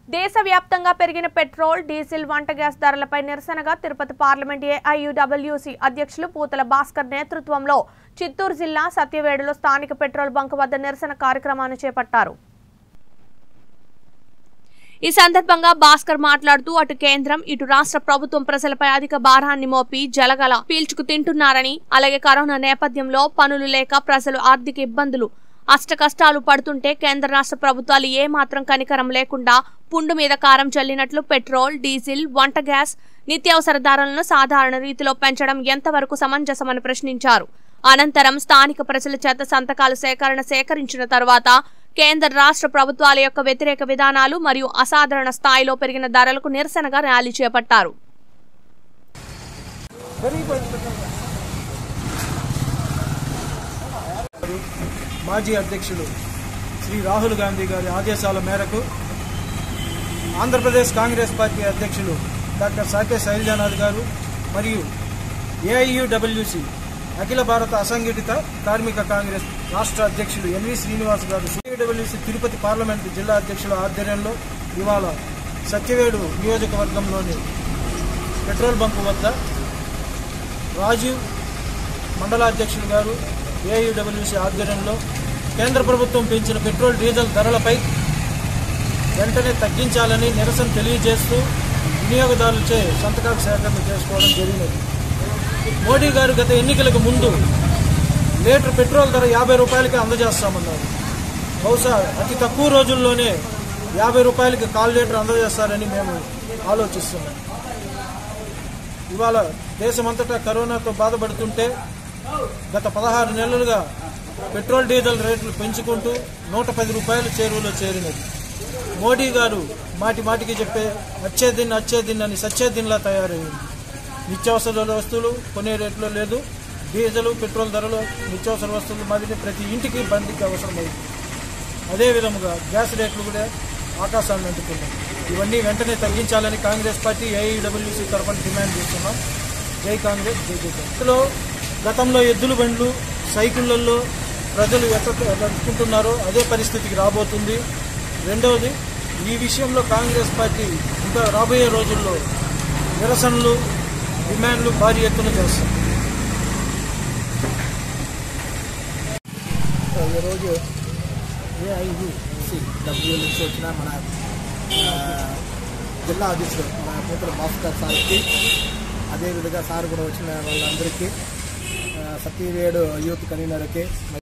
దేశవ్యాప్తంగా పెరిగిన petrol diesel వంట గ్యాస్ ధరలపై నిరసనగా తిరుపతి పార్లమెంట్ ఏఐయుడబ్ల్యూసి అధ్యక్షులు పూతల భాస్కర్ నేతృత్వంలో చిత్తూరు జిల్లా సత్యవేడులో స్థానిక పెట్రోల్ బంక్ వద్ద నిరసన కార్యక్రమాన్ని చేపట్టారు ఈ సందర్భంగా భాస్కర్ మాట్లాడుతూ అటు కేంద్రం ఇటు రాష్ట్ర ప్రభుత్వం ప్రజలపై అధిక భారాన్ని మోపి జలగల పీల్చుకు తింటున్నారని అలాగే కరోనా నేపథ్యంలో పనులు లేక ప్రజలు ఆర్థిక ఇబ్బందులు అష్ట కష్టాలు పడుతుంటే కేంద్ర రాష్ట్ర ప్రభుత్వాలు ఏ మాత్రం కనికరం లేకుండా పుండు మీద కారం చల్లినట్లు పెట్రోల్ డీజిల్ వంట గ్యాస్ నిత్యావసర ధరలను సాధారణ రీతిలో పెంచడం ఎంతవరకు సమంజసమని ప్రశ్నించారు అనంతరం స్థానిక ప్రజల చేత సంతకాల సేకరణ సేకరించిన తర్వాత కేంద్ర రాష్ట్ర ప్రభుత్వాల యొక్క వ్యతిరేక విధానాలు మరియు అసాధారణ స్థాయిలో పెరిగిన ధరలకు నిరసనగా ర్యాలీ చేపట్టారు మాజీ అధ్యక్షులు శ్రీ రాహుల్ గాంధీ గారి ఆదేశాల మేరకు ఆంధ్రప్రదేశ్ కాంగ్రెస్ పార్టీ అధ్యక్షులు డాక్టర్ సాకే శైలజానాథ్ గారు మరియు ఏఐయుడబ్ల్యూసి అఖిల భారత అసంఘటిత కార్మిక కాంగ్రెస్ రాష్ట్ర అధ్యక్షులు ఎన్వి శ్రీనివాస్ గారు ఏఐయుడబ్ల్యూసి తిరుపతి పార్లమెంటు జిల్లా అధ్యక్షుల ఆధ్వర్యంలో ఇవాళ సత్యవేడు నియోజకవర్గంలోని పెట్రోల్ బంకు వద్ద రాజీవ్ మండలాధ్యక్షులు గారు ఏఐయుడబ్ల్యూసి ఆధ్వర్యంలో కేంద్ర ప్రభుత్వం పెంచిన పెట్రోల్ డీజిల్ ధరలపై వెంటనే తగ్గించాలని నిరసన తెలియజేస్తూ వినియోగదారులచే సంతకాల సేకరణ చేసుకోవడం జరిగినది మోడీ గారు గత ఎన్నికలకు ముందు లీటర్ పెట్రోల్ ధర యాభై రూపాయలకి అందజేస్తామన్నారు బహుశా అతి తక్కువ రోజుల్లోనే యాభై రూపాయలకి కాల్ లీటర్ అందజేస్తారని మేము ఆలోచిస్తున్నాం ఇవాళ దేశమంతటా కరోనాతో బాధపడుతుంటే గత పదహారు నెలలుగా పెట్రోల్ డీజిల్ రేట్లు పెంచుకుంటూ నూట పది రూపాయల చేరువలో చేరినది మోడీ గారు మాటి మాటికి చెప్పే అచ్చేదిన్ అచ్చేదిన్ అని సచ్చేదిన్లా తయారైంది నిత్యావసర వస్తువులు కొనే రేట్లో లేదు డీజిల్ పెట్రోల్ ధరలు నిత్యావసర వస్తువులు మాదిరి ప్రతి ఇంటికి బండికి అవసరమైంది అదే విధముగా గ్యాస్ రేట్లు కూడా ఆకాశాన్ని అంటుకున్నాయి ఇవన్నీ వెంటనే తగ్గించాలని కాంగ్రెస్ పార్టీ ఏఐడబ్ల్యూసీ తరఫున డిమాండ్ చేస్తున్నాం జై కాంగ్రెస్ జై జై కాంగ్రెస్. ఇందులో గతంలో ఎద్దుల బండ్లు సైకిళ్లలో ప్రజలు ఎట్లా నడుచుకుంటున్నారో అదే పరిస్థితికి రాబోతుంది రెండవది ఈ విషయంలో కాంగ్రెస్ పార్టీ ఇంకా రాబోయే రోజుల్లో నిరసనలు డిమాండ్లు భారీ ఎత్తున చేస్తాం ఈరోజు ఏఐయుసి డబ్ల్యూ నుంచి వచ్చిన మన ఆ, జిల్లా అధ్యక్షుడు మన కూతురు భాస్కర్ సార్కి అదేవిధంగా సార్ కూడా వచ్చిన వాళ్ళందరికీ ఆ, సత్యవేడు యూత్ కన్వీనర్కి